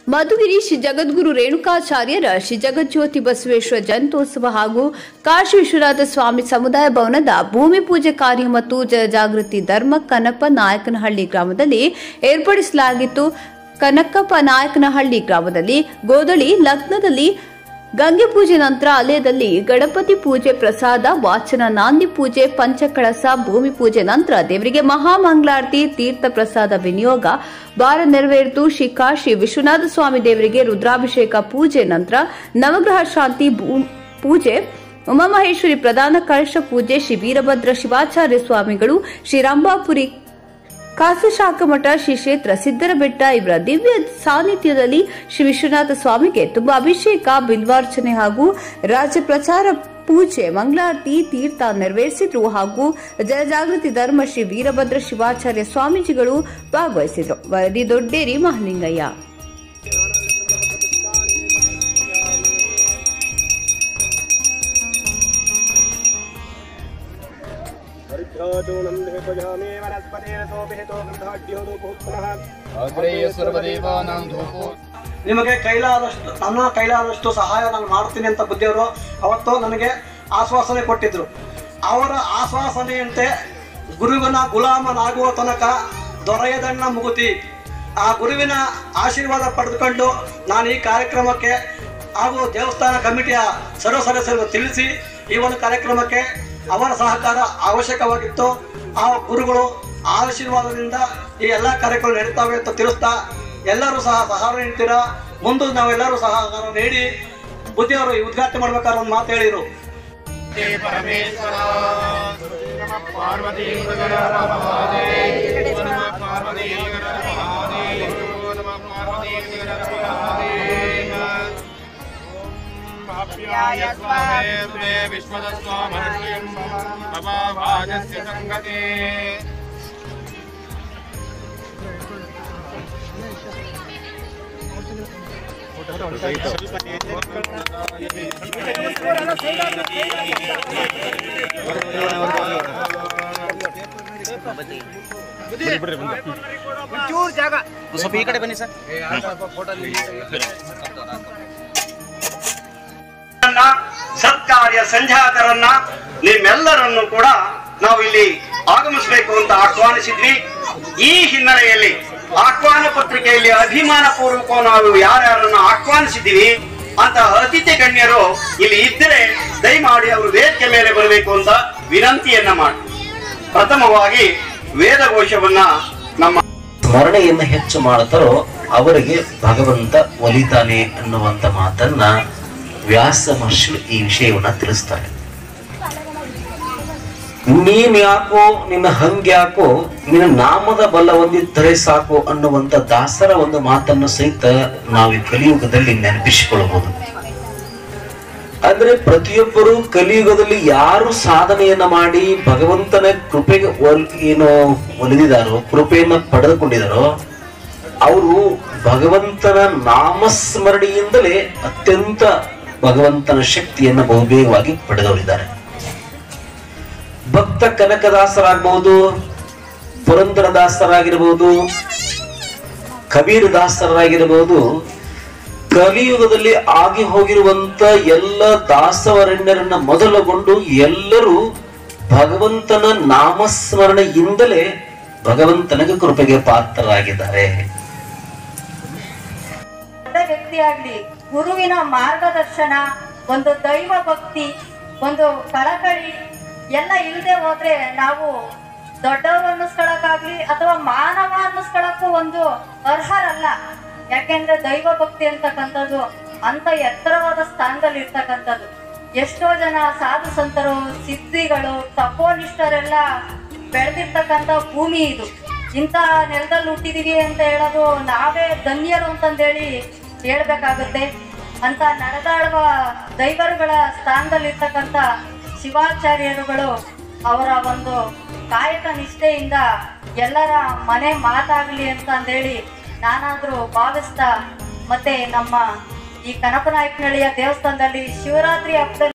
ಮಧುಗಿರಿ ಶ್ರೀ ಜಗದ್ಗುರು ರೇಣುಕಾಚಾರ್ಯರ ಶ್ರೀ ಜಗಜ್ಯೋತಿ ಬಸವೇಶ್ವರ ಜಯಂತ್ಯೋತ್ಸವ ಹಾಗೂ ಕಾಶಿ ವಿಶ್ವನಾಥ ಸ್ವಾಮಿ ಸಮುದಾಯ ಭವನದ ಭೂಮಿ ಪೂಜೆ ಕಾರ್ಯ ಮತ್ತು ಜನಜಾಗೃತಿ ಧರ್ಮ ಕನಪ ನಾಯಕನಹಳ್ಳಿ ಗ್ರಾಮದಲ್ಲಿ ಏರ್ಪಡಿಸಲಾಗಿತ್ತು ಕನಕಪ್ಪ ನಾಯಕನಹಳ್ಳಿ ಗ್ರಾಮದಲ್ಲಿ ಗೋದಳಿ ಲಗ್ನದಲ್ಲಿ ಗಂಗೆ ಪೂಜೆ ನಂತರ ಆಲಯದಲ್ಲಿ ಗಣಪತಿ ಪೂಜೆ ಪ್ರಸಾದ ವಾಚನ ನಾಂದಿ ಪೂಜೆ ಪಂಚಕಳಸ ಭೂಮಿ ಪೂಜೆ ನಂತರ ದೇವರಿಗೆ ಮಹಾಮಂಗಳಾರತಿ ತೀರ್ಥ ಪ್ರಸಾದ ವಿನಿಯೋಗ ಬಾರ ನೆರವೇರಿತು ಶ್ರೀ ಕಾಶಿ ವಿಶ್ವನಾಥ ಸ್ವಾಮಿ ದೇವರಿಗೆ ರುದ್ರಾಭಿಷೇಕ ಪೂಜೆ ನಂತರ ನವಗ್ರಹ ಶಾಂತಿ ಭೂ- ಪೂಜೆ ಉಮಾಮಹೇಶ್ವರಿ ಪ್ರಧಾನ ಕಳಶ ಪೂಜೆ ಶ್ರೀ ವೀರಭದ್ರ ಶಿವಾಚಾರ್ಯ ಸ್ವಾಮಿಗಳು ಶ್ರೀ ರಂಭಾಪುರಿ ಕಾಸಶಾಖಮಠ ಶ್ರೀ ಕ್ಷೇತ್ರ ಸಿದ್ದರಬೆಟ್ಟ ಇವರ ದಿವ್ಯ ಸಾನ್ನಿಧ್ಯದಲ್ಲಿ ಶ್ರೀ ವಿಶ್ವನಾಥ ಸ್ವಾಮಿಗೆ ತುಂಬಾ ಅಭಿಷೇಕ ಬಿಲ್ವಾರ್ಚನೆ ಹಾಗೂ ರಾಜ್ಯ ಪ್ರಚಾರ ಪೂಜೆ ಮಂಗಳಾರತಿ ತೀರ್ಥ ನೆರವೇರಿಸಿದ್ರು ಹಾಗೂ ಜನಜಾಗೃತಿ ಧರ್ಮ ಶ್ರೀ ವೀರಭದ್ರ ಶಿವಾಚಾರ್ಯ ಸ್ವಾಮೀಜಿಗಳು ಭಾಗವಹಿಸಿದ್ರು ವರದಿ ದೊಡ್ಡೇರಿ ಮಹಲಿಂಗಯ್ಯ हरिद्राचूर्णं देवयामे वनस्पतेन सोऽपिहितो गन्धाढ्यो पुनः ಅಗ್ರೇಯ ಸರ್ವದೇವಾನಾಂ ಧೂಪೋ ನಿಮಗೆ ಕೈಲಾದಷ್ಟು ನನ್ನ ಕೈಲಾದಷ್ಟು ಸಹಾಯ ನಾನು ಮಾಡ್ತೀನಿ ಅಂತ ಬುದ್ಧಿಯವರು ಅವತ್ತು ನನಗೆ ಆಶ್ವಾಸನೆ ಕೊಟ್ಟಿದ್ರು ಅವರ ಆಶ್ವಾಸನೆಯಂತೆ ಗುರುವಿನ ಗುಲಾಮನಾಗುವ ತನಕ ದೊರೆಯದಣ್ಣ ಮುಗುತಿ ಆ ಗುರುವಿನ ಆಶೀರ್ವಾದ ಪಡೆದುಕೊಂಡು ನಾನು ಈ ಕಾರ್ಯಕ್ರಮಕ್ಕೆ ಹಾಗೂ ದೇವಸ್ಥಾನ ಕಮಿಟಿಯ ಸರ್ವ ಸದಸ್ಯರನ್ನು ತಿಳಿಸಿ ಈ ಒಂದು ಕಾರ್ಯಕ್ರಮಕ್ಕೆ ಅವರ ಸಹಕಾರ ಅವಶ್ಯಕವಾಗಿತ್ತು ಆ ಗುರುಗಳು ಆಶೀರ್ವಾದದಿಂದ ಈ ಎಲ್ಲ ಕಾರ್ಯಕ್ರಮ ನಡೀತಾವೆ ಅಂತ ತಿಳಿಸ್ತಾ ಎಲ್ಲರೂ ಸಹ ಸಹಕಾರ ನೀಡ್ತೀರಾ ಮುಂದೆ ನಾವೆಲ್ಲರೂ ಸಹಕಾರ ನೀಡಿ ಬುದ್ಧಿಯವರು ಈ ಉದ್ಘಾಟನೆ ಮಾಡ್ಬೇಕಾದ್ರೆ ಒಂದು ಮಾತು ಹೇಳಿರು ಪರಮೇಶ್ವರ ನಮಃ ಪಾರ್ವತಿ ಮಹಾದೇವ ನಮಃ ಪಾರ್ವತಿ ಮಹಾದೇವ ನಮಃ ಪಾರ್ವತಿ ಮಹಾದೇವ ಅಪ್ಯಾಯ ಸ್ವಾಮೇ ವಿಶ್ವದ ಸ್ವಾಮಹರ್ಷಿಂ ಮಮ ಭಾಜಸ್ಯ ಸಂಗತೆ ಸ್ವಲ್ಪ ಈ ಕಡೆ ಬನ್ನಿ ಸರ್ ಅನ್ನ, ಸತ್ಕಾರ್ಯ ಸಂಜಾತರನ್ನ ನಿಮ್ಮೆಲ್ಲರನ್ನು ಕೂಡ ನಾವು ಇಲ್ಲಿ ಆಗಮಿಸಬೇಕು ಅಂತ ಆಹ್ವಾನಿಸಿದ್ವಿ ಈ ಹಿನ್ನೆಲೆಯಲ್ಲಿ ಆಹ್ವಾನ ಪತ್ರಿಕೆಯಲ್ಲಿ ಅಭಿಮಾನ ಪೂರ್ವಕ ನಾವು ಯಾರ್ಯಾರನ್ನ ಆಹ್ವಾನಿಸಿದ್ದೀವಿ ಅಂತ ಅತಿಥಿ ಗಣ್ಯರು ಇಲ್ಲಿ ಇದ್ದರೆ ದಯಮಾಡಿ ಅವರು ವೇದಿಕೆ ಮೇಲೆ ಬರಬೇಕು ಅಂತ ವಿನಂತಿಯನ್ನ ಮಾಡಿ ಪ್ರಥಮವಾಗಿ ವೇದಘೋಷವನ್ನ ನಮ್ಮ ಸ್ಮರಣೆಯನ್ನು ಹೆಚ್ಚು ಮಾಡ್ತಾರೋ ಅವರಿಗೆ ಭಗವಂತ ಒಲಿತಾನೆ ಅನ್ನುವಂತ ಮಾತನ್ನ ವ್ಯಾಸ ಮಹರ್ಷಿ ಈ ವಿಷಯವನ್ನ ತಿಳಿಸ್ತಾರೆ ನೀನ್ ಯಾಕೋ ನಿನ್ನ ಹಂಗ್ಯಾಕೋ ನಿನ್ನ ನಾಮದ ಬಲ ಹೊಂದಿದ್ದರೆ ಸಾಕು ಅನ್ನುವಂತ ದಾಸರ ಒಂದು ಮಾತನ್ನು ಸಹಿತ ನಾವು ಈ ಕಲಿಯುಗದಲ್ಲಿ ನೆನಪಿಸಿಕೊಳ್ಳಬಹುದು ಅಂದ್ರೆ ಪ್ರತಿಯೊಬ್ಬರು ಕಲಿಯುಗದಲ್ಲಿ ಯಾರು ಸಾಧನೆಯನ್ನ ಮಾಡಿ ಭಗವಂತನ ಕೃಪೆಗೆ ಒಲ್ ಏನು ಒಲಿದಿದಾರೋ ಕೃಪೆಯನ್ನ ಪಡೆದುಕೊಂಡಿದಾರೋ ಅವರು ಭಗವಂತನ ನಾಮಸ್ಮರಣೆಯಿಂದಲೇ ಅತ್ಯಂತ ಭಗವಂತನ ಶಕ್ತಿಯನ್ನ ಬಹುಬೇಗವಾಗಿ ಪಡೆದವರಿದ್ದಾರೆ ಭಕ್ತ ಕನಕದಾಸರಾಗಬಹುದು ಪುರಂದರದಾಸರಾಗಿರ್ಬೋದು ಕಬೀರ್ ದಾಸರಾಗಿರ್ಬೋದು ಕಲಿಯುಗದಲ್ಲಿ ಆಗಿ ಹೋಗಿರುವಂತ ಎಲ್ಲ ದಾಸವರಣ್ಯರನ್ನ ಮೊದಲುಗೊಂಡು ಎಲ್ಲರೂ ಭಗವಂತನ ನಾಮಸ್ಮರಣೆಯಿಂದಲೇ ಭಗವಂತನಿಗೆ ಕೃಪೆಗೆ ಪಾತ್ರರಾಗಿದ್ದಾರೆ ದೊಡ್ಡ ವ್ಯಕ್ತಿಯಾಗ್ಲಿ ಗುರುವಿನ ಮಾರ್ಗದರ್ಶನ ಒಂದು ದೈವ ಭಕ್ತಿ ಒಂದು ಕಳಕಳಿ ಎಲ್ಲ ಇಲ್ಲದೆ ಹೋದ್ರೆ ನಾವು ದೊಡ್ಡವರು ಅನ್ನಿಸ್ಕೊಳಕ್ಕಾಗ್ಲಿ ಅಥವಾ ಮಾನವ ಅನ್ನಿಸ್ಕೊಳಕ್ಕೂ ಒಂದು ಅರ್ಹರಲ್ಲ ಯಾಕೆಂದ್ರೆ ದೈವ ಭಕ್ತಿ ಅಂತಕ್ಕಂಥದ್ದು ಅಂತ ಎತ್ತರವಾದ ಸ್ಥಾನದಲ್ಲಿ ಇರ್ತಕ್ಕಂಥದ್ದು ಎಷ್ಟೋ ಜನ ಸಾಧು ಸಂತರು ಸಿದ್ಧಿಗಳು ತಪೋನಿಷ್ಠರೆಲ್ಲ ಬೆಳೆದಿರ್ತಕ್ಕಂಥ ಭೂಮಿ ಇದು ಇಂಥ ನೆಲದಲ್ಲಿ ಹುಟ್ಟಿದೀವಿ ಅಂತ ಹೇಳೋದು ನಾವೇ ಧನ್ಯರು ಅಂತಂದೇಳಿ ಹೇಳ್ಬೇಕಾಗುತ್ತೆ ಅಂತ ನಡೆದಾಡುವ ದೈವರುಗಳ ಸ್ಥಾನದಲ್ಲಿರ್ತಕ್ಕಂಥ ಶಿವಾಚಾರ್ಯರುಗಳು ಅವರ ಒಂದು ಕಾಯಕ ನಿಷ್ಠೆಯಿಂದ ಎಲ್ಲರ ಮನೆ ಮಾತಾಗ್ಲಿ ಅಂತ ಅಂದೇಳಿ ನಾನಾದ್ರೂ ಭಾವಿಸ್ತಾ ಮತ್ತೆ ನಮ್ಮ ಈ ಕನಕನಾಯಕನಹಳ್ಳಿಯ ದೇವಸ್ಥಾನದಲ್ಲಿ ಶಿವರಾತ್ರಿ ಹಬ್ಬದಲ್ಲಿ